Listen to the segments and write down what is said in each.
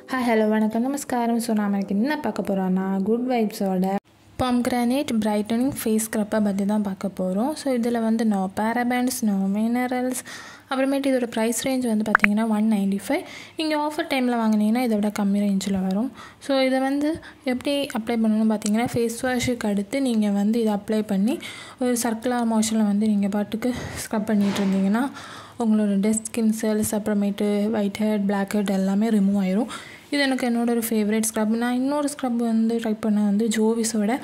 hi hello வணக்கம் நமஸ்காரம் so நாம் எனக்கு என்ன பார்க்க போகிறோன்னா குட் வைப்ஸோட பாம்கிரானேட் பிரைட்டனிங் ஃபேஸ் ஸ்க்ரப்பை பற்றி தான் பார்க்க போகிறோம் ஸோ இதில் வந்து நோ பேரபேண்ட்ஸ் நோ மினரல்ஸ் அப்புறமேட்டு இதோட ப்ரைஸ் ரேஞ்ச் வந்து பார்த்திங்கன்னா ஒன் நைன்டி ஃபைவ் இங்கே ஆஃபர் டைமில் வாங்கினீங்கன்னா இதை விட கம்மி ரேஞ்சில் வரும் ஸோ இதை வந்து எப்படி அப்ளை பண்ணணும்னு பார்த்தீங்கன்னா ஃபேஸ் வாஷுக்கு அடுத்து நீங்கள் வந்து இதை அப்ளை பண்ணி ஒரு சர்க்குலர் மோஷனில் வந்து நீங்கள் பாட்டுக்கு ஸ்க்ரப் பண்ணிகிட்டு இருந்தீங்கன்னா உங்களோட டெஸ்ட் ஸ்கின் செல்ஸ் அப்புறமேட்டு ஒயிட் ஹெட் பிளாக் ஹெட் எல்லாமே ரிமூவ் ஆயிரும் இது எனக்கு என்னோட ஒரு ஃபேவரட் ஸ்க்ரப் நான் இன்னொரு ஸ்க்ரப் வந்து ட்ரை பண்ண வந்து ஜோவிஸோட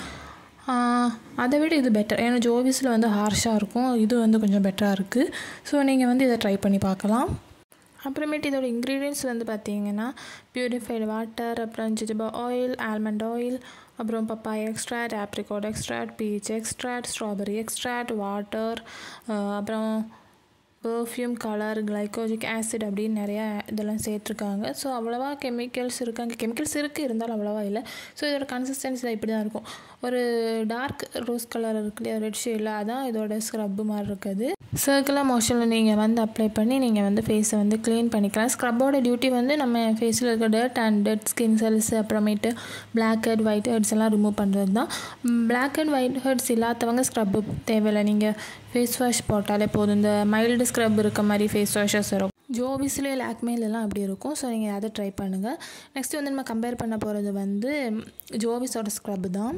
அதை விட இது பெட்டர் ஏன்னா ஜோவிஸில் வந்து ஹார்ஷாக இருக்கும் இது வந்து கொஞ்சம் பெட்டராக இருக்குது ஸோ நீங்கள் வந்து இதை ட்ரை பண்ணி பார்க்கலாம் அப்புறமேட்டு இதோட இன்க்ரீடியன்ஸ் வந்து பார்த்தீங்கன்னா பியூரிஃபைடு வாட்டர் அப்புறம் ஜிஜபா ஆயில் ஆல்மண்ட் ஆயில் அப்புறம் papaya extract apricot extract peach extract strawberry extract water அப்புறம் பர்ஃப்யூம் கலர் கிளைக்கோஜிக் ஆசிட் அப்படின்னு நிறையா இதெல்லாம் சேர்த்துருக்காங்க ஸோ அவ்வளோவா கெமிக்கல்ஸ் இருக்காங்க கெமிக்கல்ஸ் இருக்குது இருந்தாலும் அவ்வளோவா இல்லை ஸோ இதோட கன்சிஸ்டன்சி இப்படி தான் இருக்கும் ஒரு டார்க் ரோஸ் கலர் இருக்கு இல்லையா ரெட் ஷேடில் அதான் இதோட ஸ்க்ரப்பு மாதிரி இருக்குது சர்க்குலர் மோஷனில் நீங்கள் வந்து அப்ளை பண்ணி நீங்கள் வந்து ஃபேஸை வந்து க்ளீன் பண்ணிக்கலாம் ஸ்க்ரப்போட டியூட்டி வந்து நம்ம ஃபேஸில் இருக்க dirt and dead skin cells அப்புறமேட்டு பிளாக் ஹெட் ஒயிட் ஹெட்ஸ் எல்லாம் ரிமூவ் பண்ணுறது தான் பிளாக் ஹெட் ஒயிட் ஹெட்ஸ் இல்லாதவங்க ஸ்க்ரப்பு தேவையில்லை நீங்கள் ஃபேஸ் வாஷ் போட்டாலே போதும் இந்த மைல்டு ஸ்க்ரப் இருக்க மாதிரி ஃபேஸ் வாஷஸ் வரும் ஜோபிஸ்லேயே லாக்மேலெலாம் அப்படி இருக்கும் ஸோ நீங்கள் அதை ட்ரை பண்ணுங்கள் நெக்ஸ்ட் வந்து நம்ம கம்பேர் பண்ண போகிறது வந்து ஜோபிஸோட ஸ்க்ரப் தான்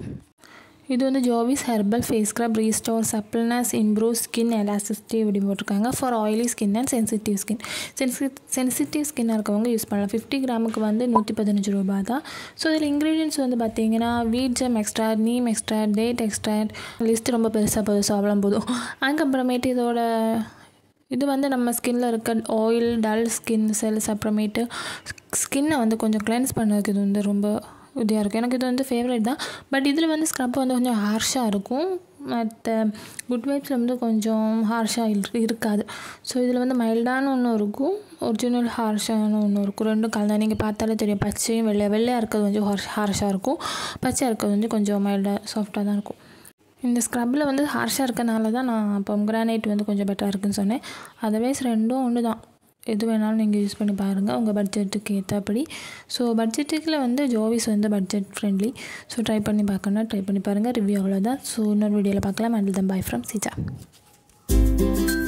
இது வந்து Jovees herbal face scrub restore suppleness improve skin elasticity இப்படி போட்டிருக்காங்க for oily skin and sensitive skin சென்சி சென்சிட்டிவ் ஸ்கின்னாக இருக்கவங்க யூஸ் பண்ணலாம் ஃபிஃப்டி கிராமுக்கு வந்து நூற்றி பதினஞ்சு ரூபா தான் ஸோ இதில் இன்க்ரீடியன்ஸ் வந்து பார்த்தீங்கன்னா wheat germ extract neem extract date extract list ரொம்ப பெருசாக போதும் ஸோ அவ்வளோ போதும் அதுக்கப்புறமேட்டு இதோட இது வந்து நம்ம ஸ்கின்னில் இருக்க ஆயில் டல் ஸ்கின் செல்ஸ் அப்புறமேட்டு ஸ்கின்னை வந்து கொஞ்சம் கிளென்ஸ் பண்ணதுக்கு இது வந்து ரொம்ப இதாக இருக்கும் எனக்கு இது வந்து ஃபேவரட் தான் பட் இதில் வந்து ஸ்க்ரப் வந்து கொஞ்சம் ஹார்ஷாக இருக்கும் மற்ற குட் வைப்ஸில் வந்து கொஞ்சம் ஹார்ஷாக இருக்காது ஸோ இதில் வந்து மைல்டான ஒன்று இருக்கும் ஒரிஜினல் ஹார்ஷான ஒன்று இருக்கும் ரெண்டும் கலந்தா நீங்கள் பார்த்தாலே தெரியும் பச்சையும் வெள்ளை வெள்ளையாக இருக்கிறது கொஞ்சம் ஹார்ஷ் ஹார்ஷாக இருக்கும் பச்சையாக இருக்கிறது வந்து கொஞ்சம் மைல்டாக சாஃப்டாக தான் இருக்கும் இந்த ஸ்க்ரப்பில் வந்து ஹார்ஷாக இருக்கனால தான் நான் பொம்கிரானைட் வந்து கொஞ்சம் பெட்டராக இருக்குன்னு சொன்னேன் அதர்வைஸ் ரெண்டும் ஒன்று தான் எது வேணாலும் நீங்கள் யூஸ் பண்ணி பாருங்கள் உங்கள் பட்ஜெட்டுக்கு ஏற்றபடி ஸோ பட்ஜெட்டுக்கில் வந்து ஜோவிஸ் வந்து பட்ஜெட் ஃப்ரெண்ட்லி ஸோ ட்ரை பண்ணி பார்க்கணுன்னா ட்ரை பண்ணி பாருங்கள் ரிவ்யூ அவ்வளோதான் ஸோ இன்னொரு வீடியோவில் பார்க்கலாம் and then bye from Seeja